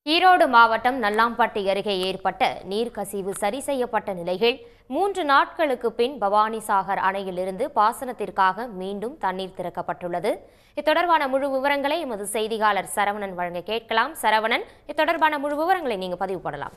ஈரோடு மாவட்டம் நல்லாம்பட்டி அருகே ஏற்பட்ட நீர்க்கசிவு சரி செய்யப்பட்ட நிலையில் மூன்று நாட்களுக்கு பின் பவானிசாகர் அணையிலிருந்து பாசனத்திற்காக மீண்டும் தண்ணீர் திறக்கப்பட்டுள்ளது இத்தொடர்பான முழு விவரங்களை எமது செய்தியாளர் சரவணன் வழங்க கேட்கலாம் சரவணன் இத்தொடர்பான முழு விவரங்களை நீங்க பதிவு பண்ணலாம்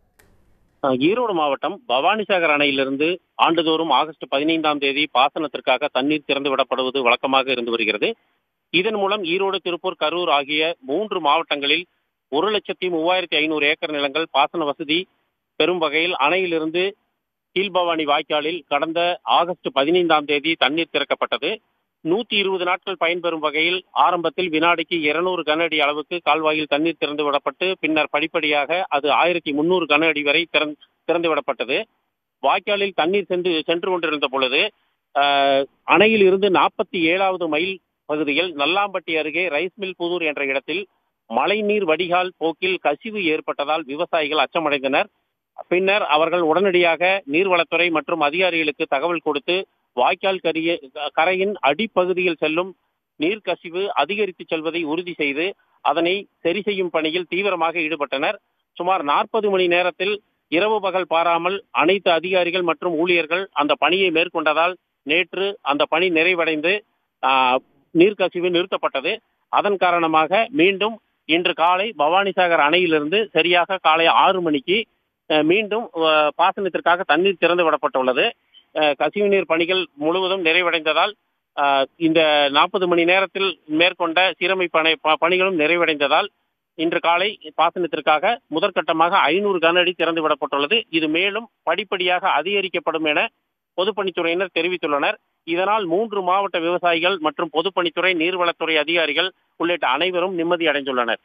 அஹ் ஈரோடு மாவட்டம் பவானிசாகர் அணையிலிருந்து ஆண்டுதோறும் ஆகஸ்ட் பதினைந்தாம் தேதி பாசனத்திற்காக தண்ணீர் திறந்து விடப்படுவது வழக்கமாக இருந்து வருகிறது இதன் மூலம் ஈரோடு திருப்பூர் கரூர் ஆகிய மூன்று மாவட்டங்களில் ஒரு லட்சத்தி மூவாயிரத்தி ஐநூறு ஏக்கர் நிலங்கள் பாசன வசதி பெறும் வகையில் அணையிலிருந்து கீழ்பவானி வாய்க்காலில் கடந்த ஆகஸ்ட் பதினைந்தாம் தேதி தண்ணீர் திறக்கப்பட்டது நூத்தி இருபது நாட்கள் பயன்பெறும் வகையில் ஆரம்பத்தில் வினாடிக்கு இருநூறு கன அடி அளவுக்கு கால்வாயில் தண்ணீர் திறந்து விடப்பட்டு பின்னர் படிப்படியாக அது ஆயிரத்தி முன்னூறு கன அடி வரை திறந்- திறந்து விடப்பட்டது வாய்க்காலில் தண்ணீர் சென்று சென்று கொண்டிருந்த பொழுது ஆஹ், அணையில் இருந்து நாற்பத்தி ஏழாவது மைல் பகுதியில் நல்லாம்பட்டி அருகே ரைஸ் மில் புதூர் என்ற இடத்தில் மழைநீர் வடிகால் போக்கில் கசிவு ஏற்பட்டதால் விவசாயிகள் அச்சமடைந்தனர் பின்னர் அவர்கள் உடனடியாக நீர்வளத்துறை மற்றும் அதிகாரிகளுக்கு தகவல் கொடுத்து வாய்க்கால் கரிய கரையின் அடிப்பகுதியில் செல்லும் நீர்க்கசிவு அதிகரித்து செல்வதை உறுதி செய்து அதனை சரி செய்யும் பணியில் தீவிரமாக ஈடுபட்டனர் சுமார் நாற்பது மணி நேரத்தில் இரவு பகல் பாராமல் அனைத்து அதிகாரிகள் மற்றும் ஊழியர்கள் அந்த பணியை மேற்கொண்டதால் நேற்று அந்த பணி நிறைவடைந்து ஆஹ், நீர்க்கசிவு நிறுத்தப்பட்டது அதன் காரணமாக மீண்டும் இன்று காலை பவானிசாகர் அணையிலிருந்து சரியாக காலை ஆறு மணிக்கு அஹ், மீண்டும் அஹ், பாசனத்திற்காக தண்ணீர் திறந்து விடப்பட்டுள்ளது அஹ், கசிவு நீர் பணிகள் முழுவதும் நிறைவடைந்ததால் அஹ், இந்த நாற்பது மணி நேரத்தில் மேற்கொண்ட சீரமை பணி ப- பணிகளும் நிறைவடைந்ததால் இன்று காலை பாசனத்திற்காக முதற்கட்டமாக ஐநூறு கன அடி திறந்து விடப்பட்டுள்ளது இது மேலும் படிப்படியாக அதிகரிக்கப்படும் என பொதுப்பணித்துறையினர் தெரிவித்துள்ளனர் இதனால் மூன்று மாவட்ட விவசாயிகள் மற்றும் பொதுப்பணித்துறை நீர்வளத்துறை அதிகாரிகள் உள்ளிட்ட அனைவரும் நிம்மதி அடைந்துள்ளனர்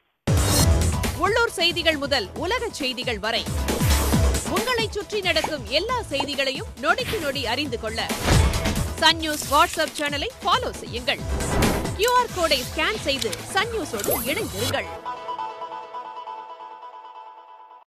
உள்ளூர் செய்திகள் முதல் உலக செய்திகள் வரை உங்களை சுற்றி நடக்கும் எல்லா செய்திகளையும் நொடிக்கு நொடி அறிந்து கொள்ள சன் நியூஸ் வாட்ஸ்அப் சேனலை ஃபாலோ செய்யுங்கள் கியூஆர் கோடை ஸ்கேன் செய்து சன் நியூஸோடு இணைந்திருங்கள்